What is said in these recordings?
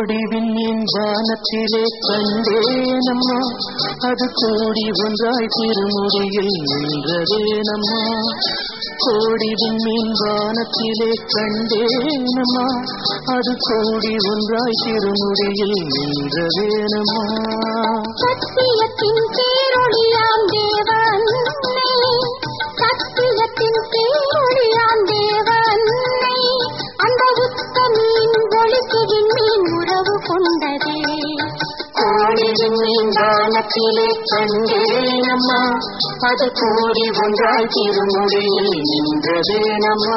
கோடி விண்ணின் வானத்திலே கண்டேனம்மா அது கூடி ஒன்றாய் திருமுடியில் நின்றதேனம்மா கோடி விண்ணின் வானத்திலே கண்டேனம்மா அது கூடி ஒன்றாய் திருமுடியில் நின்றதேனம்மா சத்தியத்தின் பேரொழியாம் தேவன்னை சத்தியத்தின் பேரொழியாம் தேவன்னை அந்த உத்தமின் ஒளிக்கு விண்மீன் உறவு கொண்டதே கோடி விண்ணின் வானத்திலே கண்டேனம்மா அது கூடி ஒன்றாய் திருமுடியில் நின்றதேனம்மா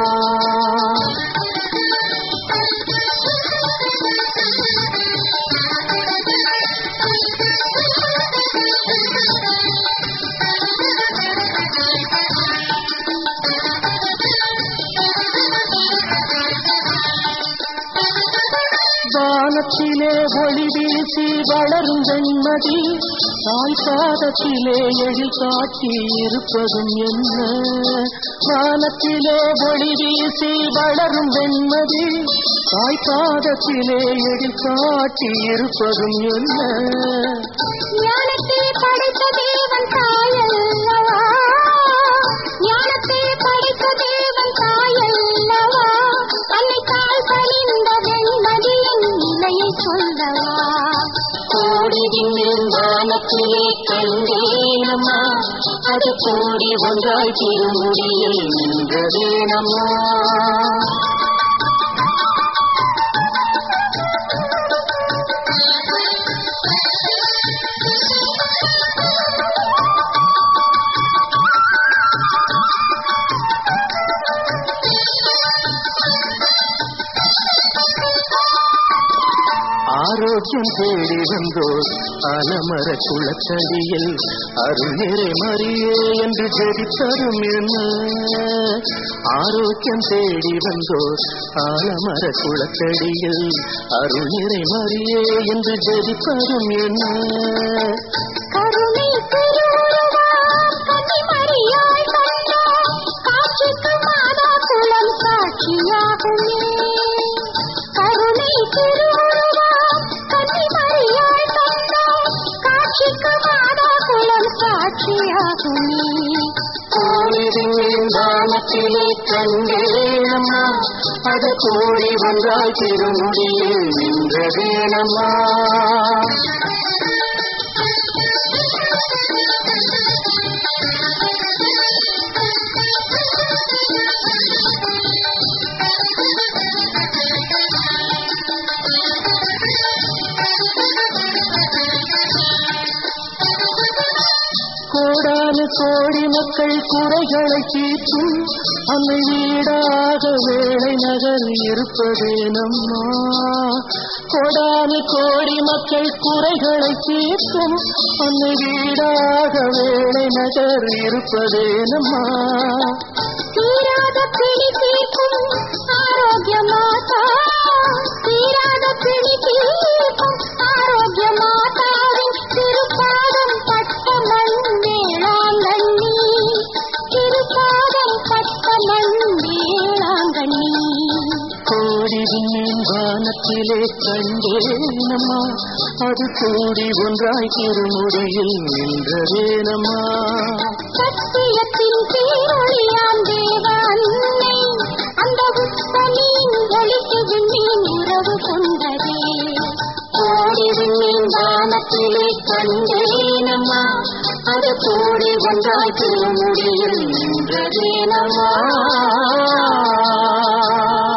வானத்திலே ஒளி வீசி வளரும் வெண்மதி தாய் பாதத்திலே எழி காட்டி இருப்பதும் என்ன வானத்திலே ஒளி வீசி வளரும் வெண்மதி தாய் பாதத்திலே எழி காட்டி இருப்பதும் என்ன ஞானத்தை படைத்த தேவன் தாயல்லவா ஞானத்தை படைத்த தேவன் தாயல்லவா அன்னை தாய் பணிந்த வெண்மதியின் நிலையை சொல்லவா கோடி விண்ணின் வானத்திலே கண்டேனம்மா அது கூடி ஒன்றாய் திருமுடியில் நின்றதேனம்மா ஆரோக்கியம் தேடி வந்தோர் அலமர குளத்தடியில் அருள்நிறை மறியே என்று ஜெபித்தரும் என்ன ஆரோக்கியம் தேடி வந்தோர் ஆலமர குளத்தடியில் அருள்நிறை மறியே என்று ஜெபித்தரும் என்ன கருணை திருவுருவாம் கன்னிமரியாய் கண்டோம் காட்சிக்கு மாதா குலம் சாட்சியாகுமே கருணை திருவுருவாம் கன்னிமரியாய் கண்டோம் காட்சிக்கு மாதா குலம் சாட்சியாகுமே கோழியின் வானத்திலே கண்டேனம்மா அது கோழி வந்தாய் திருமுடியில் நின்றதேனம்மா கோடானு கோடி மக்கள் குறைகளை தீர்க்கும் அன்னை வீடாக வேலை நகர் இருப்பதே நம்மா கோடானு கோடி மக்கள் குறைகளை தீர்க்கும் அன்னை வீடாக வேலை நகர் இருப்பதே நம்மா தீராத பிணி தீர்க்கும் ஆரோக்கிய மாதா தீராத பிணி தீர்க்கும் ஆரோக்கிய மாதாவின் திருப்பாதம் பட்ட மண் வேளாங்கண்ணி திருப்பாதம் பட்ட மண் வேளாங்கண்ணி கோடி விண்ணின் வானத்திலே கண்டேனம்மா அது கூடி ஒன்றாய் திருமுடியில் நின்றதேனம்மா சத்தியத்தின் பேரொழியாம் தேவ அன்னை அந்த உத்தமின் ஒளிக்கு விண்மீன் உறவு கொண்டதே கோடி விண்ணின் வானத்திலே கண்டேனம்மா அது கூடி ஒன்றாய் திருமுடியில் நின்றதேனம்மா